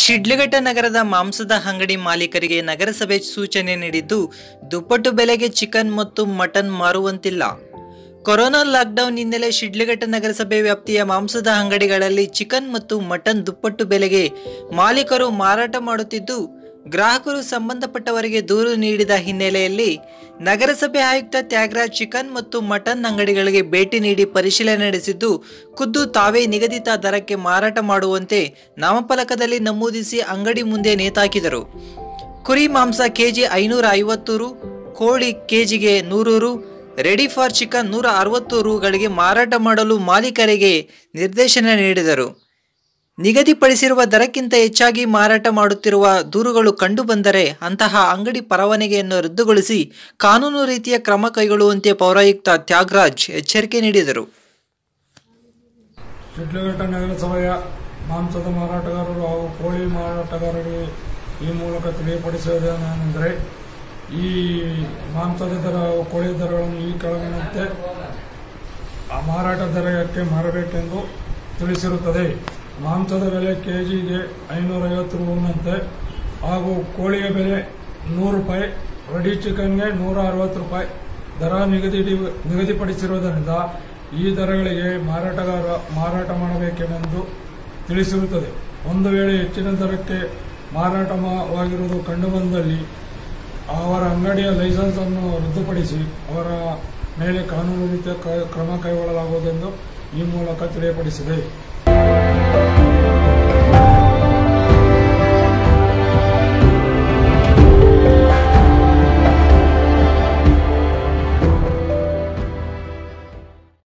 ಶಿಡ್ಲಘಟ್ಟ ನಗರದ ಮಾಂಸದ ಅಂಗಡಿ ಮಾಲೀಕರಿಗೆ ನಗರಸಭೆ ಸೂಚನೆ ನೀಡಿದ್ದು ದುಪ್ಪಟ್ಟು ಬೆಲೆಗೆ ಚಿಕನ್ ಮತ್ತು ಮಟನ್ ಮಾರುವಂತಿಲ್ಲ ಕೊರೋನಾ ಲಾಕ್ಡೌನ್ ಹಿನ್ನೆಲೆ ಶಿಡ್ಲಘಟ್ಟ ನಗರಸಭೆ ವ್ಯಾಪ್ತಿಯ ಮಾಂಸದ ಅಂಗಡಿಗಳಲ್ಲಿ ಚಿಕನ್ ಮತ್ತು ಮಟನ್ ದುಪ್ಪಟ್ಟು ಬೆಲೆಗೆ ಮಾಲೀಕರು ಮಾರಾಟ ಮಾಡುತ್ತಿದ್ದು ಗ್ರಾಹಕರು ಸಂಬಂಧಪಟ್ಟವರಿಗೆ ದೂರು ನೀಡಿದ ಹಿನ್ನೆಲೆಯಲ್ಲಿ ನಗರಸಭೆ ಆಯುಕ್ತ ತ್ಯಾಗರಾಜ್ ಚಿಕನ್ ಮತ್ತು ಮಟನ್ ಅಂಗಡಿಗಳಿಗೆ ಭೇಟಿ ನೀಡಿ ಪರಿಶೀಲನೆ ನಡೆಸಿದ್ದು ಖುದ್ದು ತಾವೇ ನಿಗದಿತ ದರಕ್ಕೆ ಮಾರಾಟ ಮಾಡುವಂತೆ ನಾಮಫಲಕದಲ್ಲಿ ನಮೂದಿಸಿ ಅಂಗಡಿ ಮುಂದೆ ನೇತಾಕಿದರು ಕುರಿ ಮಾಂಸ ಕೆಜಿ ಐನೂರ ಐವತ್ತು ರು ಕೋಳಿ ಕೆಜಿಗೆ ನೂರು ರು ರೆಡಿ ಫಾರ್ ಚಿಕನ್ ನೂರ ಅರವತ್ತು ರುಗಳಿಗೆ ಮಾರಾಟ ಮಾಡಲು ಮಾಲೀಕರಿಗೆ ನಿರ್ದೇಶನ ನೀಡಿದರು ನಿಗದಿಪಡಿಸಿರುವ ದರಕ್ಕಿಂತ ಹೆಚ್ಚಾಗಿ ಮಾರಾಟ ಮಾಡುತ್ತಿರುವ ದೂರುಗಳು ಕಂಡುಬಂದರೆ ಅಂತಹ ಅಂಗಡಿ ಪರವಾನಗಿಯನ್ನು ರದ್ದುಗೊಳಿಸಿ ಕಾನೂನು ರೀತಿಯ ಕ್ರಮ ಕೈಗೊಳ್ಳುವಂತೆ ಪೌರಾಯುಕ್ತ ತ್ಯಾಗರಾಜ್ ಎಚ್ಚರಿಕೆ ನೀಡಿದರು ಶಿಡ್ಲಘಟ್ಟ ನಗರಸಭೆಯ ಮಾಂಸದ ಮಾರಾಟಗಾರರು ಹಾಗೂ ಕೋಳಿ ಮಾರಾಟಗಾರರಿಗೆ ಈ ಮೂಲಕ ತಿಳಿಯಪಡಿಸುವುದೇನೆಂದರೆ ಈ ಮಾಂಸದ ದರ ಹಾಗೂ ಕೋಳಿ ದರಗಳನ್ನು ಈ ಕೆಳಗಿನಂತೆ ಆ ಮಾರಾಟ ದರಕ್ಕೆ ಮಾರಬೇಕೆಂದು ತಿಳಿಸಿರುತ್ತದೆ ಮಾಂಸದ ಬೆಲೆ ಕೆಜಿಗೆ ಐನೂರೈವತ್ತು ರೂನಂತೆ ಹಾಗೂ ಕೋಳಿಯ ಬೆಲೆ ನೂರು ರೂಪಾಯಿ ರೆಡಿ ಚಿಕನ್ಗೆ ನೂರ ಅರವತ್ತು ರೂಪಾಯಿ ದರ ನಿಗದಿ ನಿಗದಿಪಡಿಸಿರುವುದರಿಂದ ಈ ದರಗಳಿಗೆ ಮಾರಾಟಗಾರ ಮಾರಾಟ ಮಾಡಬೇಕೆಂದು ತಿಳಿಸಿರುತ್ತದೆ ಒಂದು ವೇಳೆ ಹೆಚ್ಚಿನ ದರಕ್ಕೆ ಮಾರಾಟವಾಗಿರುವುದು ಕಂಡುಬಂದಲ್ಲಿ ಅವರ ಅಂಗಡಿಯ ಲೈಸೆನ್ಸ್ ಅನ್ನು ರದ್ದುಪಡಿಸಿ ಅವರ ಮೇಲೆ ಕಾನೂನು ರೀತಿಯ ಕ- ಕ್ರಮ ಕೈಗೊಳ್ಳಲಾಗುವುದೆಂದು ಈ ಮೂಲಕ ತಿಳಿಯಪಡಿಸಿದೆ